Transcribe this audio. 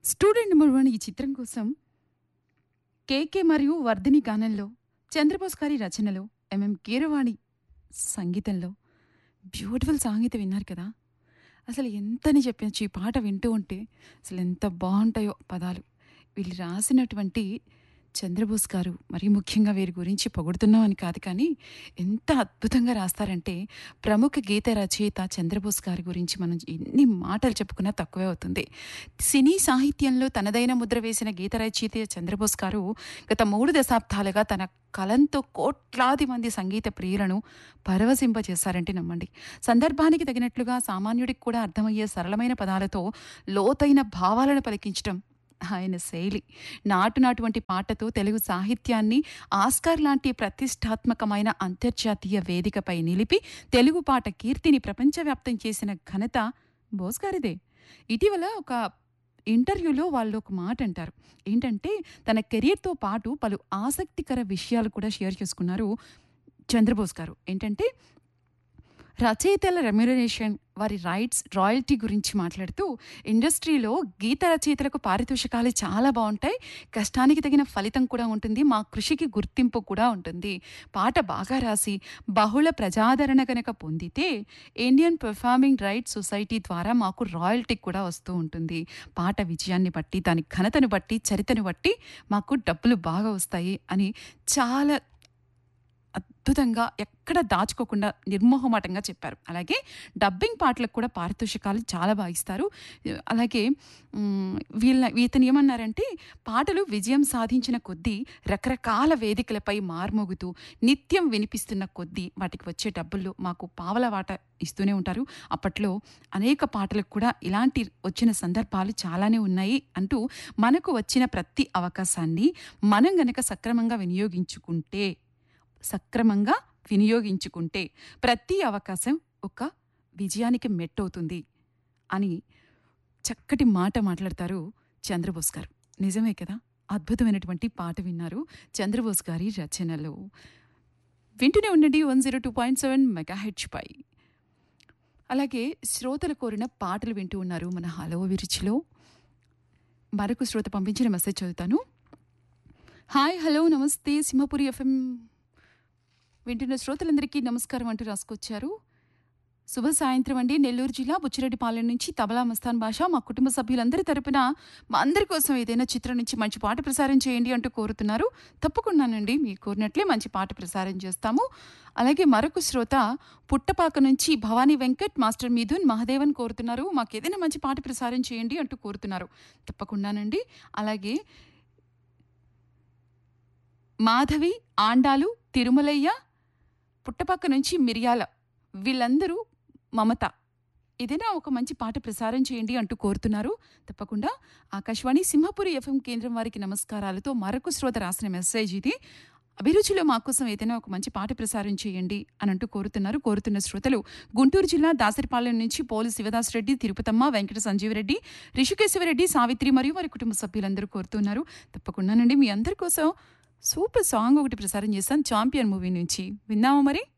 student number one ఈ చిత్రం కోసం కేకే మరియు వర్ధిని గానంలో చంద్రబోస్ గారి రచనలో ఎంఎం కీరవాణి సంగీతంలో బ్యూటిఫుల్ సాంగీతం విన్నారు కదా అసలు ఎంతని చెప్పచ్చు ఈ పాట వింటూ ఉంటే అసలు ఎంత బాగుంటాయో పదాలు వీళ్ళు రాసినటువంటి చంద్రబోస్ గారు మరి ముఖ్యంగా వీరి గురించి పొగుడుతున్నాం అని కాదు కానీ ఎంత అద్భుతంగా రాస్తారంటే ప్రముఖ గీత రచయిత చంద్రబోస్ గారి గురించి మనం ఎన్ని మాటలు చెప్పుకున్నా తక్కువే అవుతుంది సినీ సాహిత్యంలో తనదైన ముద్ర వేసిన గీత రచయిత చంద్రబోస్ గారు గత మూడు దశాబ్దాలుగా తన కలంతో కోట్లాది మంది సంగీత ప్రియులను పరవశింపజేశారంటే నమ్మండి సందర్భానికి తగినట్లుగా సామాన్యుడికి కూడా అర్థమయ్యే సరళమైన పదాలతో లోతైన భావాలను పలికించడం ఆయన శైలి నాటు నాటువంటి పాటతో తెలుగు సాహిత్యాన్ని ఆస్కార్ లాంటి ప్రతిష్టాత్మకమైన అంతర్జాతీయ వేదికపై నిలిపి తెలుగు పాట కీర్తిని ప్రపంచవ్యాప్తం చేసిన ఘనత బోస్ గారిదే ఇటీవల ఒక ఇంటర్వ్యూలో వాళ్ళు ఒక మాట అంటారు ఏంటంటే తన కెరియర్తో పాటు పలు ఆసక్తికర విషయాలు కూడా షేర్ చేసుకున్నారు చంద్రబోస్ గారు ఏంటంటే రచయితల రెమ్యునరేషన్ వారి రైట్స్ రాయల్టీ గురించి మాట్లాడుతూ ఇండస్ట్రీలో గీత రచయితలకు పారితోషికాలు చాలా బాగుంటాయి కష్టానికి తగిన ఫలితం కూడా ఉంటుంది మా కృషికి గుర్తింపు కూడా ఉంటుంది పాట బాగా రాసి బహుళ ప్రజాదరణ కనుక పొందితే ఇండియన్ పెర్ఫార్మింగ్ రైట్స్ సొసైటీ ద్వారా మాకు రాయల్టీ కూడా వస్తూ ఉంటుంది పాట విజయాన్ని బట్టి దాని ఘనతను బట్టి చరితను బట్టి మాకు డబ్బులు బాగా వస్తాయి అని చాలా అద్భుతంగా ఎక్కడ దాచుకోకుండా నిర్మోహమాటంగా చెప్పారు అలాగే డబ్బింగ్ పాటలకు కూడా పారితోషికాలు చాలా బాగా ఇస్తారు అలాగే మ్, వీళ్ళ ఇతను ఏమన్నారంటే పాటలు విజయం సాధించిన కొద్దీ రకరకాల వేదికలపై మార్మోగుతూ నిత్యం వినిపిస్తున్న కొద్దీ వాటికి వచ్చే డబ్బుల్లో మాకు పావల వాట ఇస్తూనే ఉంటారు అప్పట్లో అనేక పాటలకు కూడా ఇలాంటి వచ్చిన సందర్భాలు చాలానే ఉన్నాయి అంటూ మనకు వచ్చిన ప్రతి అవకాశాన్ని మనం గనక సక్రమంగా వినియోగించుకుంటే సక్రమంగా వినియోగించుకుంటే ప్రతి అవకాశం ఒక విజయానికి మెట్టవుతుంది అని చక్కటి మాట మాట్లాడతారు చంద్రబోస్ గారు నిజమే కదా అద్భుతమైనటువంటి పాట విన్నారు చంద్రబోస్ గారి రచనలో వింటూనే ఉండండి one zero two point seven mega హెచ్ పై అలాగే శ్రోతలు కోరిన పాటలు వింటూ ఉన్నారు మన హలో విరుచిలో మరొక శ్రోత పంపించిన మెసేజ్ చదువుతాను హాయ్ హలో నమస్తే సింహపురి ఎఫ్ఎం వింటున్న శ్రోతలందరికీ నమస్కారం అంటూ రాసుకొచ్చారు శుభ సాయంత్రం అండి నెల్లూరు జిల్లా బుచ్చిరెడ్డిపాలెం నుంచి తబలా మస్తాన్ భాష మా కుటుంబ సభ్యులందరి తరపున మా అందరి కోసం ఏదైనా చిత్రం నుంచి మంచి పాట ప్రసారం చేయండి అంటూ కోరుతున్నారు తప్పకుండానండి మీరు కోరినట్లే మంచి పాట ప్రసారం చేస్తాము అలాగే మరొక శ్రోత పుట్టపాక నుంచి భవానీ వెంకట్ మాస్టర్ మిథున్ మహదేవన్ కోరుతున్నారు మాకు ఏదైనా మంచి పాట ప్రసారం చేయండి అంటూ కోరుతున్నారు తప్పకుండానండి అలాగే మాధవి ఆండాలు తిరుమలయ్య పుట్టపక్క నుంచి మిరియాల వీళ్ళందరూ మమత ఏదైనా ఒక మంచి పాట ప్రసారం చేయండి అంటూ కోరుతున్నారు తప్పకుండా ఆకాశవాణి సింహపురి ఎఫ్ఎం కేంద్రం వారికి నమస్కారాలతో మరొక శ్రోత రాసిన మెసేజ్ ఇది అభిరుచిలో మా కోసం ఏదైనా ఒక మంచి పాట ప్రసారం చేయండి అని అంటూ కోరుతున్నారు కోరుతున్న శ్రోతలు గుంటూరు జిల్లా దాసరిపాలెం నుంచి పోలు శివదాస్ రెడ్డి తిరుపతమ్మ వెంకట సంజీవరెడ్డి రిషికేశ్వరరెడ్డి సావిత్రి మరియు వారి కుటుంబ సభ్యులందరూ కోరుతున్నారు తప్పకుండానండి మీ అందరి కోసం సూపర్ సాంగ్ ఒకటి ప్రసారం చేస్తాను చాంపియన్ మూవీ నుంచి విన్నామా మరి